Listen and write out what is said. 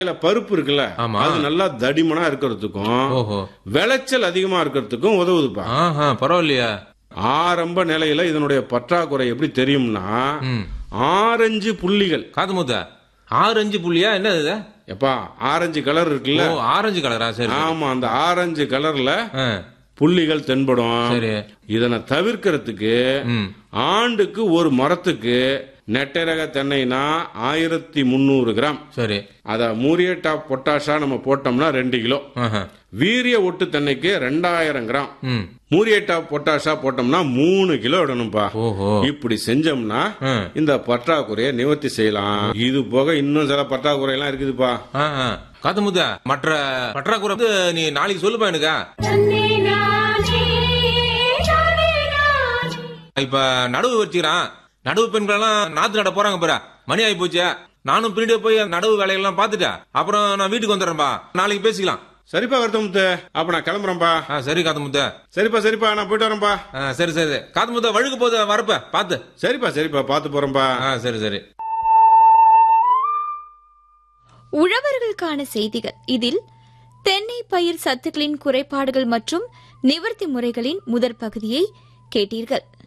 இதுல பருப்பு இருக்குல்ல ஆமா. அது நல்லா தடிமனா இருக்கிறதுக்கும் ஓஹோ விளைச்சல் அதிகமா இருக்கிறதுக்கும் உதவுதுப்பா ஆஹா பரவாயில்லையா ஆரம்ப நிலையில இதனுடைய பற்றாக்குறை எப்படி தெரியும்னா ம் ஆரஞ்சு புள்ளிகள் காது மூத்த ஆரஞ்சு புள்ளியா என்ன இது எப்பா ஆரஞ்சு கலர் இருக்குல்ல ஓ ஆரஞ்சு கலரா சரி ஆமா அந்த ஆரஞ்சு கலர்ல ஆ, புள்ளிகள் தென்படும் சரி இதனை தவிர்க்கிறதுக்கு ம் ஆண்டுக்கு ஒரு மரத்துக்கு நெட்டரக தென்னைனா ஆயிரத்தி முந்நூறு கிராம் சரி அத மூரியட்டா பொட்டாஷா நம்ம போட்டோம்னா ரெண்டு கிலோ ஆஹா வீரிய ஒட்டு தென்னைக்கு ரெண்டாயிரம் கிராம் ம் மூரியட்டா பொட்டாஷா போட்டோம்னா மூணு கிலோ இடணும்பா ஓஹோ இப்படி செஞ்சோம்னா ஆ, இந்த பற்றாக்குறையை நிவர்த்தி செய்யலாம் இது போக இன்னும் சில பற்றாக்குறை எல்லாம் இருக்குதுப்பா ஆ, ஆ. காது மூத்த மற்ற பற்றாக்குறை வந்து நீ நாளைக்கு சொல்லுப்பா எனக்கு தன்னே நானே நானே நானே இப்ப நடுவு வச்சுக்கிறான் நடுவு பெண்கள் எல்லாம் நாத்து நட போறாங்க பாரு மணி ஆகி போச்சு நானும் பின்னாடியே போய் நடுவு வேலையெல்லாம் பார்த்துட்டேன் அப்புறம் நான் வீட்டுக்கு வந்துடுறேன்பா நாளைக்கு பேசிக்கலாம் சரிப்பா கருத்தமுத்து அப்ப நான் கிளம்புறேன்ப்பா ஆ சரி காது முத்த சரிப்பா சரிப்பா நான் போயிட்டு வரேன்ப்பா ஆ சரி சரி காது முத்த வழுக்கு போது வரப்ப பார்த்து சரிப்பா சரிப்பா பார்த்து போறேன்ப்பா ஆ சரி சரி உழவர்களுக்கான செய்திகள் இதில் தென்னை பயிர் சத்துக்களின் குறைபாடுகள் மற்றும் நிவர்த்தி முறைகளின் முதற் பகுதியை கேட்டீர்கள்